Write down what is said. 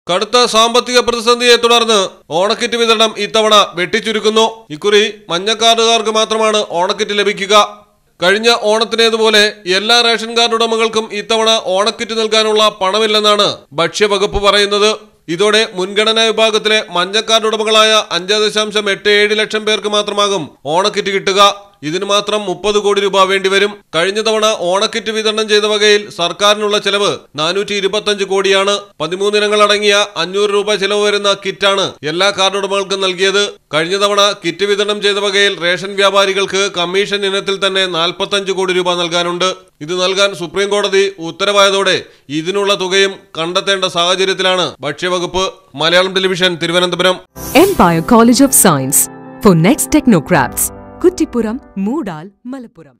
കടുത്ത സാമ്പത്തിക പ്രതിസന്ധിയെ തുടർന്ന് ഓണക്കിറ്റ് വിതരണം ഇത്തവണ വെട്ടിച്ചുരുക്കുന്നു ഇക്കുറി മഞ്ഞക്കാർഡുകാർക്ക് മാത്രമാണ് ഓണക്കിറ്റ് ലഭിക്കുക കഴിഞ്ഞ ഓണത്തിനേതുപോലെ എല്ലാ റേഷൻ കാർഡ് ഉടമകൾക്കും ഇത്തവണ ഓണക്കിറ്റ് നൽകാനുള്ള പണമില്ലെന്നാണ് ഭക്ഷ്യവകുപ്പ് പറയുന്നത് ഇതോടെ മുൻഗണനാ വിഭാഗത്തിലെ മഞ്ഞക്കാർഡ് ഉടമകളായ അഞ്ച് ദശാംശം എട്ട് ഏഴ് ലക്ഷം പേർക്ക് മാത്രമാകും ഓണക്കിറ്റ് കിട്ടുക ഇതിന് മാത്രം മുപ്പത് കോടി രൂപ വേണ്ടിവരും കഴിഞ്ഞ തവണ ഓണക്കിറ്റ് വിതരണം ചെയ്ത വകയിൽ സർക്കാരിനുള്ള ചെലവ് നാനൂറ്റി ഇരുപത്തഞ്ച് കോടിയാണ് പതിമൂന്ന് ഇനങ്ങൾ അടങ്ങിയ അഞ്ഞൂറ് രൂപ ചെലവ് വരുന്ന കിറ്റാണ് എല്ലാ കാർഡ് ഉടമകൾക്കും നൽകിയത് കഴിഞ്ഞ തവണ കിറ്റ് വിതരണം ചെയ്ത വകയിൽ റേഷൻ വ്യാപാരികൾക്ക് കമ്മീഷൻ ഇനത്തിൽ തന്നെ നാൽപ്പത്തഞ്ച് കോടി രൂപ നൽകാനുണ്ട് ഇത് നൽകാൻ സുപ്രീം കോടതി ഉത്തരവായതോടെ ഇതിനുള്ള തുകയും കണ്ടെത്തേണ്ട സാഹചര്യത്തിലാണ് ഭക്ഷ്യവകുപ്പ് Malayalam television Thiruvananthapuram Empire College of Science for next technocrats. Kuttippuram Moodal Malappuram